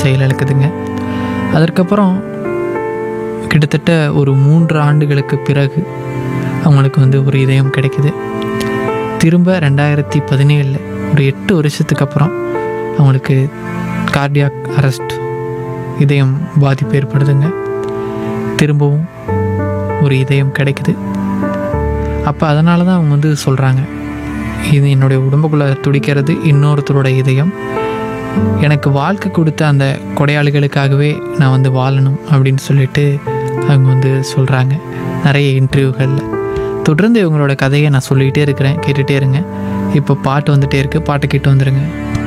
செயலிழக்குதுங்க அதற்கப்புறம் கிட்டத்தட்ட ஒரு மூன்று ஆண்டுகளுக்கு பிறகு அவங்களுக்கு வந்து ஒரு இதயம் கிடைக்குது திரும்ப ரெண்டாயிரத்தி பதினேழில் ஒரு எட்டு வருஷத்துக்கு அப்புறம் அவங்களுக்கு கார்டியாக் அரெஸ்ட் இதயம் பாதிப்பு ஏற்படுதுங்க திரும்பவும் ஒரு இதயம் கிடைக்குது அப்போ அதனால தான் அவங்க வந்து சொல்கிறாங்க இது என்னுடைய உடம்புக்குள்ளே துடிக்கிறது இன்னொருத்தரோட இதயம் எனக்கு வாழ்க்கை கொடுத்த அந்த கொடையாளிகளுக்காகவே நான் வந்து வாழணும் அப்படின்னு சொல்லிட்டு அவங்க வந்து சொல்கிறாங்க நிறைய இன்டர்வியூகளில் தொடர்ந்து இவங்களோட கதையை நான் சொல்லிகிட்டே இருக்கிறேன் கேட்டுகிட்டே இருங்க இப்போ பாட்டு வந்துகிட்டே இருக்குது பாட்டு கேட்டு வந்துடுங்க